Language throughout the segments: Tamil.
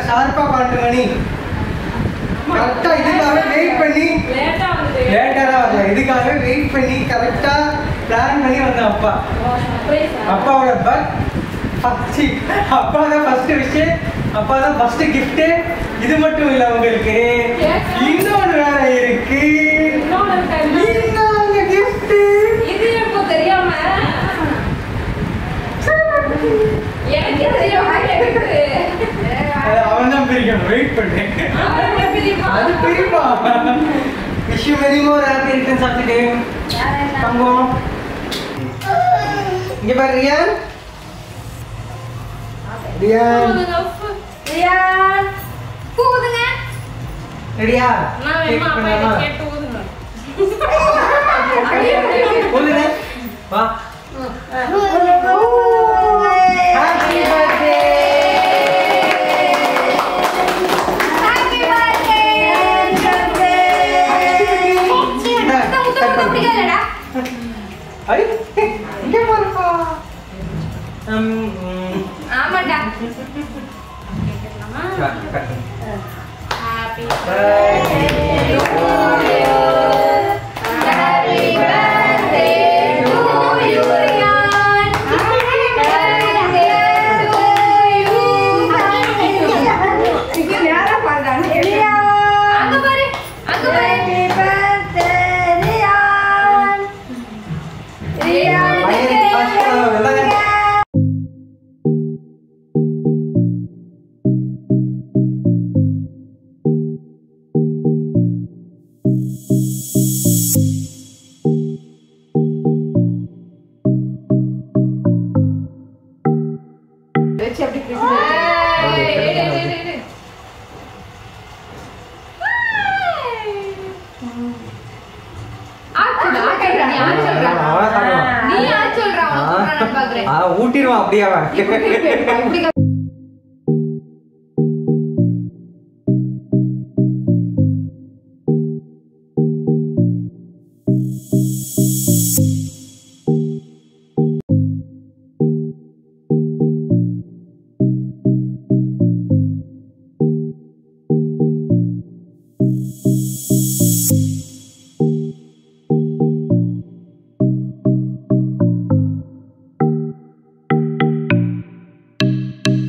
ஷார்ப்பா பன்னெண்டு மணி கரெக்டா இதுக்காக வெயிட் பண்ணி லேட்டா வந்துட்டு லேட்டரா வரல இதுக்காக வெயிட் பண்ணி கரெக்டா பிளான் பண்ணி வந்தேன் அப்பா சர்ப்ரைஸ் அப்பாவோட பர்த் ஃபர்ஸ்ட் அப்பா தான் ஃபர்ஸ்ட் விஷயம் அப்பா தான் ஃபர்ஸ்ட் gift இது மட்டும் இல்ல உங்களுக்கு இன்னொன்று வேற இருக்கு இன்னொன்னு இருக்கா? இன்னொரு gift இது எப்போ தெரியாம எனக்கு தெரியாம எனக்கு அது அவன் தான் பிரிக்கணும் வெயிட் பண்ணு அவனுக்கு தெரியுமா? அது பிரிப்பா wish you very more happy returns of the day தங்கம் இங்க பாரு ரியான் ரியான் ரியான் கூவுதுங்க ரெடியா நான் வேணுமா அப்பா இதை கேட்டு ஊதுங்க போதுங்க வா ஹாப்பி பர்த்டே ஐ இங்க பாருப்பா ம் ம் ஆமாடா கட் கட் ஹாப்பி அங்க பாரு அங்க பாரு பையனுக்கு ஃபர்ஸ்ட் வெள்ளங்க ஏய், ஏய், ஏய், ஏய், ஏய். ஆச்சுடா, ஆச்சுடா, நீ ஆச்சு சொல்றா. அவன் தருவான். நீ ஆச்சு சொல்றா, உனக்கு அப்புறம் நான் பாக்குறேன். ஆ ஊட்டிடுவான் அப்படியே அவன் இப்படி கா- ஆ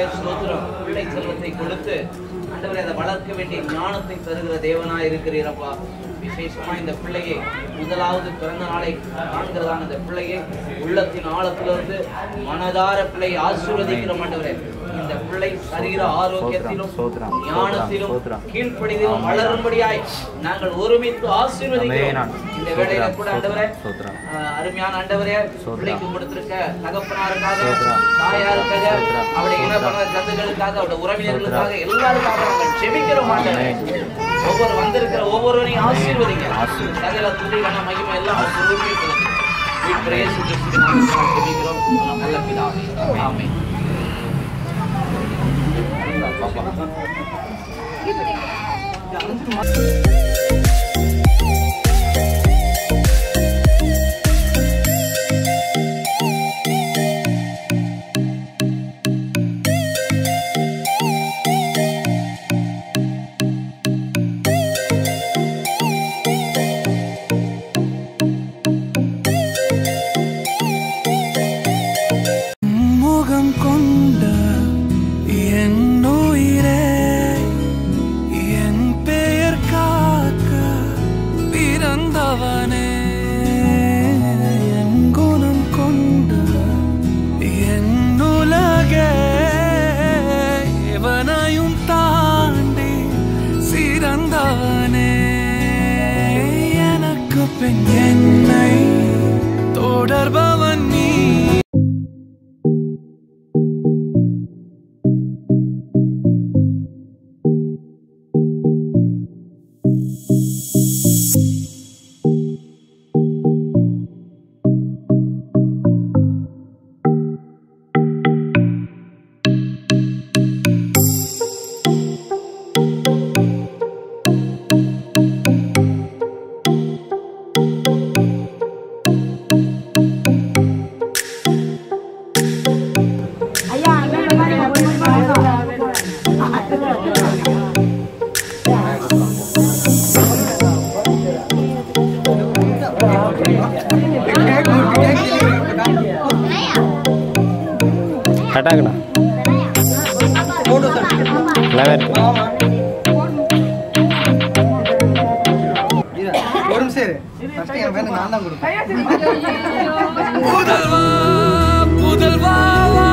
ஸ்தோத்திரம் பிள்ளை செல்வத்தை கொடுத்து ஆண்டவரே அதை வளர்க்க வேண்டிய ஞானத்தை தருகிற தேவனாய் இருக்கிறீரப்பா விசேஷமா இந்த பிள்ளையை முதலாவது பிறந்த நாளை காண்கிறதான இந்த பிள்ளையை உள்ளத்தின் ஆழத்திலிருந்து மனதார பிள்ளையை ஆசீர்வதிக்கிற ஆண்டவரே இந்த பிள்ளை சரீர ஆரோக்கியத்திலும் ஸ்தோத்திரம், ஸ்தோத்திரம், ஞானத்திலும் ஸ்தோத்திரம். கீழ்ப்படிதிலும் வளரும்படியாய் நாங்கள் ஒருமித்து ஆசீர்வதிக்கிறோம் ஆமென். இந்த வேளையில கூட ஸ்தோத்திரம், ஆண்டவரே ஸ்தோத்திரம். ஆஹ் அருமையான ஆண்டவரே ஸ்தோத்திரம். பிள்ளைக்கு கொடுத்திருக்க தகப்பனாருக்காக ஸ்தோத்திரம். தாயாருக்காக ஸ்தோத்திரம். அவருடைய இன ஸ்தோத்திரம். பண்ண கந்துகளுக்காக அவருடைய உறவினர்களுக்காக எல்லாருக்காக நாங்கள் ஜெபிக்கிறோம் ஆண்டவரே ஒவ்வொரு வந்திருக்கிற ஒவ்வொருவரையும் ஆசீர்வதிங்க ஆசீர்வதி. சகல துதி கன மகிமை எல்லாம் அவருக்கு We praise you, Jesus. நாமத்தினால் ஜெபிக்கிறோம் நல்ல பிதாவே ஆமென் முகம் கொண்ட என் உயிரே என் பெயர் காக்க பிறந்தவனே என் குணம் கொண்ட என் உலகே எவனையும் தாண்டி சிறந்தவனே எனக்கு பின் என்னை தொடர்பவன் நீ கட்டாங்கண்ணா நல்லாவே இருக்கு ஒரு நிமிஷம் இரு. First என் பையனுக்கு நான் தான் கொடுப்பேன் புதல்வா புதல்வா வா